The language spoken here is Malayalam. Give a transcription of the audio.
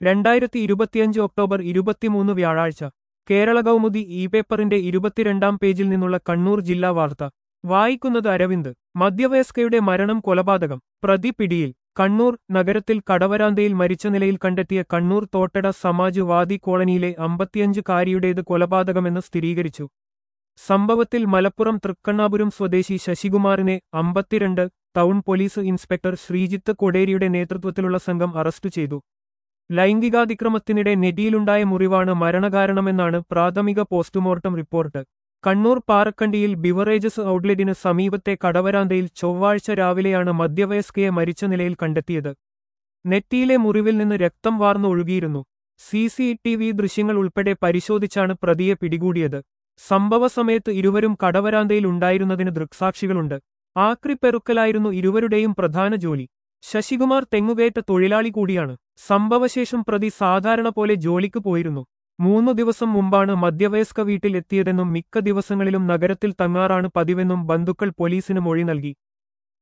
രണ്ടായിരത്തി ഇരുപത്തിയഞ്ച് ഒക്ടോബർ ഇരുപത്തിമൂന്ന് വ്യാഴാഴ്ച കേരള കൗമുദി ഇ പേപ്പറിന്റെ ഇരുപത്തിരണ്ടാം പേജിൽ നിന്നുള്ള കണ്ണൂർ ജില്ലാ വാർത്ത വായിക്കുന്നത് അരവിന്ദ് മധ്യവയസ്കയുടെ മരണം കൊലപാതകം പ്രതി പിടിയിൽ കണ്ണൂർ നഗരത്തിൽ കടവരാന്തയിൽ മരിച്ച നിലയിൽ കണ്ടെത്തിയ കണ്ണൂർ തോട്ടട സമാജ് വാദി കോളനിയിലെ അമ്പത്തിയഞ്ചുകാരിയുടേത് കൊലപാതകമെന്ന് സ്ഥിരീകരിച്ചു സംഭവത്തിൽ മലപ്പുറം തൃക്കണ്ണാപുരം സ്വദേശി ശശികുമാറിനെ അമ്പത്തിരണ്ട് ടൗൺ പോലീസ് ഇൻസ്പെക്ടർ ശ്രീജിത്ത് കൊടേരിയുടെ നേതൃത്വത്തിലുള്ള സംഘം അറസ്റ്റ് ചെയ്തു ലൈംഗികാതിക്രമത്തിനിടെ നെറ്റിയിലുണ്ടായ മുറിവാണ് മരണകാരണമെന്നാണ് പ്രാഥമിക പോസ്റ്റ്മോർട്ടം റിപ്പോർട്ട് കണ്ണൂർ പാറക്കണ്ടിയിൽ ബിവറേജസ് ഔട്ട്ലെറ്റിന് സമീപത്തെ കടവരാന്തയിൽ ചൊവ്വാഴ്ച രാവിലെയാണ് മധ്യവയസ്കയെ മരിച്ച നിലയിൽ കണ്ടെത്തിയത് നെറ്റിയിലെ മുറിവിൽ നിന്ന് രക്തം വാർന്നു ഒഴുകിയിരുന്നു സി സി ടി വി ദൃശ്യങ്ങൾ ഉൾപ്പെടെ പരിശോധിച്ചാണ് പ്രതിയെ പിടികൂടിയത് സംഭവ സമയത്ത് ഇരുവരും കടവരാന്തയിൽ ഉണ്ടായിരുന്നതിന് ദൃക്സാക്ഷികളുണ്ട് ആക്രിപ്പെറുക്കലായിരുന്നു ഇരുവരുടെയും പ്രധാന ജോലി ശശികുമാർ തെങ്ങുകയറ്റ തൊഴിലാളി കൂടിയാണ് സംഭവശേഷം പ്രതി സാധാരണ പോലെ ജോലിക്ക് പോയിരുന്നു മൂന്നു ദിവസം മുമ്പാണ് മധ്യവയസ്ക വീട്ടിൽ എത്തിയതെന്നും മിക്ക ദിവസങ്ങളിലും നഗരത്തിൽ തങ്ങാറാണ് പതിവെന്നും ബന്ധുക്കൾ പോലീസിന് മൊഴി നൽകി